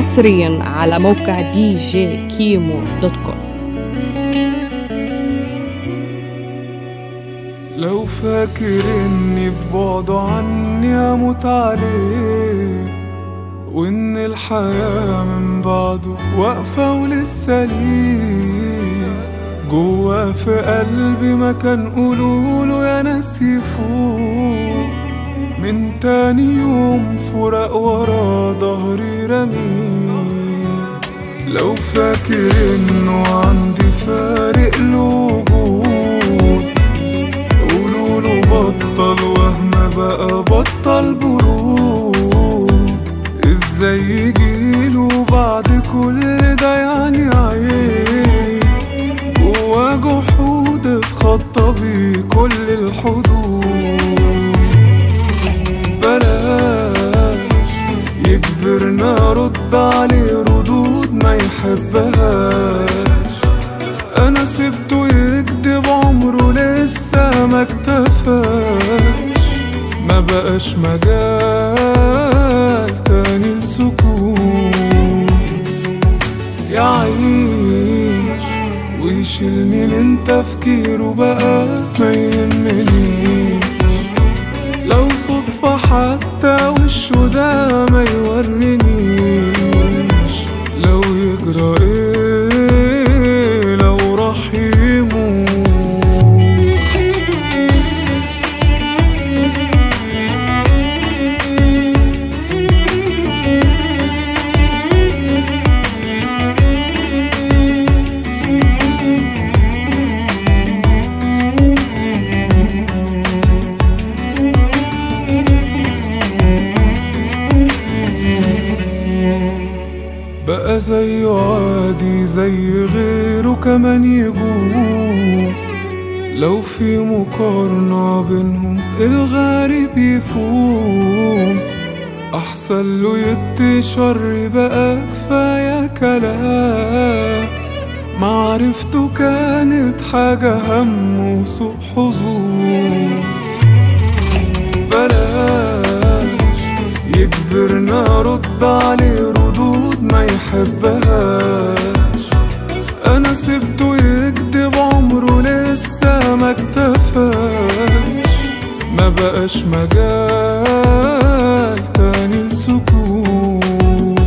حصريا على موقع دي جي كيمو دوت كوم لو فاكر اني في بعده عني اموت عليه وان الحياة من بعده واقفة ولسه ليه جوا في قلبي مكان قولوله يا ناس يفوق من تاني يوم فراق ورا ظهري رميه لو فاكر انه عندي فارق له وجود قولوله بطل وهم بقى بطل برود ازاي يجيله بعد كل ده يعني عيب جوا جحود اتخطى بيه كل الحدود بلاش يجبرنا رد عليه ردود ما يحبهاش انا سبته يكدب عمره لسه ما اكتفاش ما بقاش مجال تاني لسكوت يعيش ويشيلني من تفكيره بقى ما يهمنيش لو صدفة حتى وشه ده ما يورينيش لو يجرى ايه لو راح يموت بقى زيه عادي زي غيره كمان يجوز لو في مقارنة بينهم الغريب يفوز أحسن له يتشر بقى كفاية كلام معرفته كانت حاجة هم وسوء حظوظ بلاش يجبرنا رد عليه ردود ما يحبهاش انا سبته يكدب عمره لسه ما اكتفاش ما بقاش مجال تاني لسكوت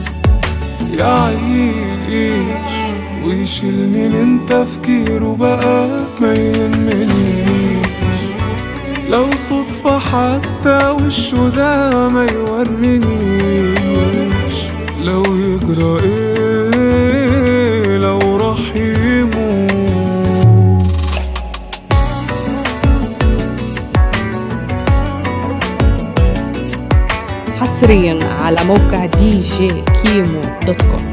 يعيش ويشيلني من تفكيره بقى ما يهمنيش لو صدفة حتى وشه ده ما يورينيش لو يجرى ايه لو راح يموت حصريا على موقع دي جي كيمو دوت كوم